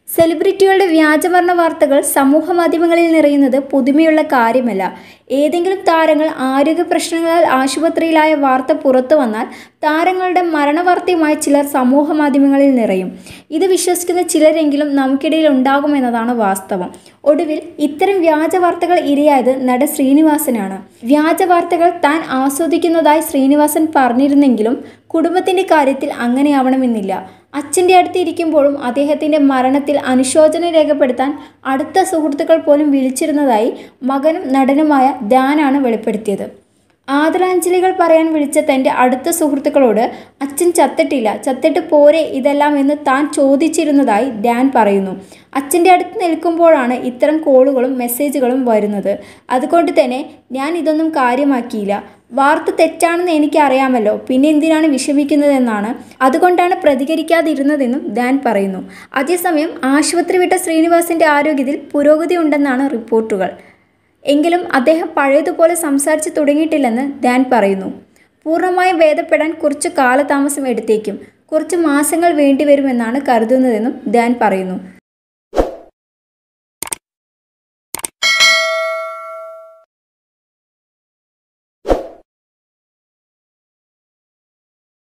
സെലിബ്രിറ്റികളുടെ വ്യാജമരണ വാർത്തകൾ സമൂഹ മാധ്യമങ്ങളിൽ നിറയുന്നത് പുതുമയുള്ള കാര്യമല്ല ഏതെങ്കിലും താരങ്ങൾ ആരോഗ്യ പ്രശ്നങ്ങളാൽ ആശുപത്രിയിലായ വാർത്ത പുറത്തു വന്നാൽ താരങ്ങളുടെ മരണവാർത്തയുമായി ചിലർ സമൂഹ മാധ്യമങ്ങളിൽ നിറയും ഇത് വിശ്വസിക്കുന്ന ചിലരെങ്കിലും നമുക്കിടയിൽ ഉണ്ടാകുമെന്നതാണ് വാസ്തവം ഒടുവിൽ ഇത്തരം വ്യാജ വാർത്തകൾ ഇരയായത് നട ശ്രീനിവാസനാണ് വ്യാജ വാർത്തകൾ താൻ ആസ്വദിക്കുന്നതായി ശ്രീനിവാസൻ പറഞ്ഞിരുന്നെങ്കിലും കുടുംബത്തിന്റെ കാര്യത്തിൽ അങ്ങനെയാവണമെന്നില്ല അച്ഛൻ്റെ അടുത്ത് ഇരിക്കുമ്പോഴും അദ്ദേഹത്തിൻ്റെ മരണത്തിൽ അനുശോചനം രേഖപ്പെടുത്താൻ അടുത്ത സുഹൃത്തുക്കൾ പോലും വിളിച്ചിരുന്നതായി മകനും നടനുമായ ധ്യാനാണ് വെളിപ്പെടുത്തിയത് ആദരാഞ്ജലികൾ പറയാൻ വിളിച്ച തൻ്റെ അടുത്ത സുഹൃത്തുക്കളോട് അച്ഛൻ ചത്തിട്ടില്ല ചത്തിട്ട് പോരെ ഇതെല്ലാം എന്ന് താൻ ചോദിച്ചിരുന്നതായി ധ്യാൻ പറയുന്നു അച്ഛൻ്റെ അടുത്ത് നിൽക്കുമ്പോഴാണ് ഇത്തരം കോളുകളും മെസ്സേജുകളും വരുന്നത് അതുകൊണ്ട് തന്നെ ഞാൻ ഇതൊന്നും കാര്യമാക്കിയില്ല വാർത്ത തെറ്റാണെന്ന് എനിക്കറിയാമല്ലോ പിന്നെ എന്തിനാണ് വിഷമിക്കുന്നതെന്നാണ് അതുകൊണ്ടാണ് പ്രതികരിക്കാതിരുന്നതെന്നും ധ്യാൻ പറയുന്നു അതേസമയം ആശുപത്രി വിട്ട ശ്രീനിവാസിൻ്റെ ആരോഗ്യത്തിൽ പുരോഗതി ഉണ്ടെന്നാണ് റിപ്പോർട്ടുകൾ എങ്കിലും അദ്ദേഹം പഴയതുപോലെ സംസാരിച്ചു തുടങ്ങിയിട്ടില്ലെന്ന് ധ്യാൻ പറയുന്നു പൂർണ്ണമായും ഭേദപ്പെടാൻ കുറച്ച് കാലതാമസം എടുത്തേക്കും കുറച്ച് മാസങ്ങൾ വേണ്ടിവരുമെന്നാണ് കരുതുന്നതെന്നും ധ്യാൻ പറയുന്നു